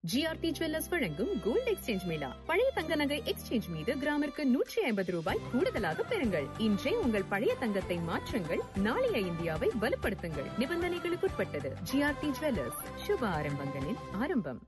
GRT jewellers வழங்கும் gold exchange mela பழைய தங்க நகை எக்ஸ்சேஞ்ச் மீது கிராமிற்கு நூற்றி ஐம்பது ரூபாய் கூடுதலாக பெறுங்கள் இன்றே உங்கள் பழைய தங்கத்தை மாற்றுங்கள் நாளைய இந்தியாவை வலுப்படுத்துங்கள் நிபந்தனைகளுக்குட்பட்டது ஜிஆர்டி ஜுவல்லர்ஸ் சுப ஆரம்பங்களின் ஆரம்பம்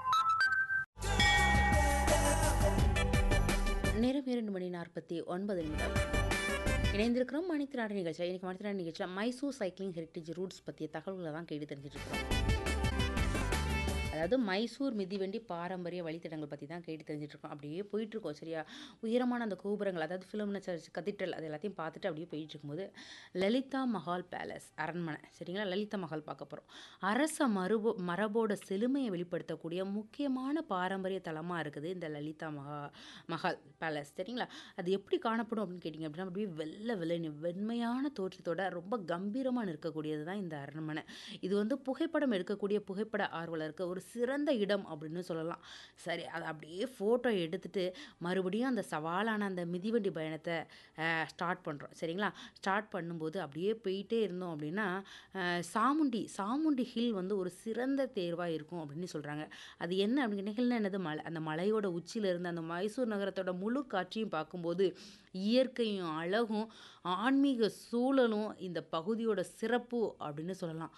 நேரம் இரண்டு மணி நாற்பத்தி ஒன்பது நிமிடம் இணைந்திருக்கிறோம் மணித்திராடு நிகழ்ச்சி இன்னைக்கு மணித்திராடு நிகழ்ச்சியில் மைசூர் சைக்கிளிங் ஹெரிட்டேஜ் ரூட்ஸ் பற்றிய தகவல்களை தான் கேட்டு தெரிஞ்சுட்டு இருக்கிறோம் அதாவது மைசூர் மிதிவண்டி பாரம்பரிய வழித்தடங்கள் பற்றி தான் கேட்டு தெரிஞ்சுட்டு இருக்கோம் அப்படியே போயிட்டு இருக்கோம் சரியா உயரமான அந்த கோபுரங்கள் அதாவது ஃபிலிம்னு சர்ச் கதிட்டல் அது எல்லாத்தையும் பார்த்துட்டு அப்படியே போயிட்டு இருக்கும்போது லலிதா மஹால் பேலஸ் அரண்மனை சரிங்களா லலிதா மஹால் பார்க்க போகிறோம் அரச மரபோ மரபோட செழுமையை வெளிப்படுத்தக்கூடிய முக்கியமான பாரம்பரிய தலமாக இருக்குது இந்த லலிதா மகா மஹால் பேலஸ் சரிங்களா அது எப்படி காணப்படும் அப்படின்னு கேட்டிங்க அப்படின்னா அப்படியே வெள்ளை வெள்ளை வெண்மையான தோற்றத்தோட ரொம்ப கம்பீரமாக இருக்கக்கூடியது தான் இந்த அரண்மனை இது வந்து புகைப்படம் எடுக்கக்கூடிய புகைப்பட ஆர்வலருக்கு ஒரு சிறந்த இடம் அப்படின்னு சொல்லலாம் சரி அதை அப்படியே ஃபோட்டோ எடுத்துட்டு மறுபடியும் அந்த சவாலான அந்த மிதிவண்டி பயணத்தை ஸ்டார்ட் பண்ணுறோம் சரிங்களா ஸ்டார்ட் பண்ணும்போது அப்படியே போயிட்டே இருந்தோம் அப்படின்னா அஹ், சாமுண்டி சாமுண்டி ஹில் வந்து ஒரு சிறந்த தேர்வாக இருக்கும் அப்படின்னு சொல்கிறாங்க அது என்ன அப்படின்னு ஹில்னா என்னது மலை அந்த மலையோட உச்சியில இருந்து அந்த மைசூர் நகரத்தோட முழு காட்சியும் பார்க்கும்போது இயற்கையும் அழகும் ஆன்மீக சூழலும் இந்த பகுதியோட சிறப்பு அப்படின்னு சொல்லலாம்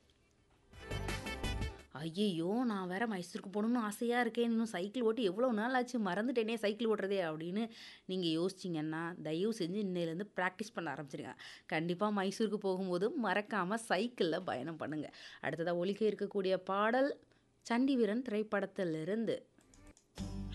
ஐயையோ நான் வேற மைசூருக்கு போகணும்னு ஆசையாக இருக்கேன் இன்னும் சைக்கிள் ஓட்டி எவ்வளோ நாள் ஆச்சு மறந்துட்டேனே சைக்கிள் ஓட்டுறதே அப்படின்னு நீங்கள் யோசிச்சிங்கன்னா தயவு செஞ்சு இன்னையிலேருந்து ப்ராக்டிஸ் பண்ண ஆரம்பிச்சிருங்க கண்டிப்பாக மைசூருக்கு போகும்போது மறக்காமல் சைக்கிளில் பயணம் பண்ணுங்கள் அடுத்ததாக ஒலிக்க இருக்கக்கூடிய பாடல் சண்டி வீரன் திரைப்படத்திலிருந்து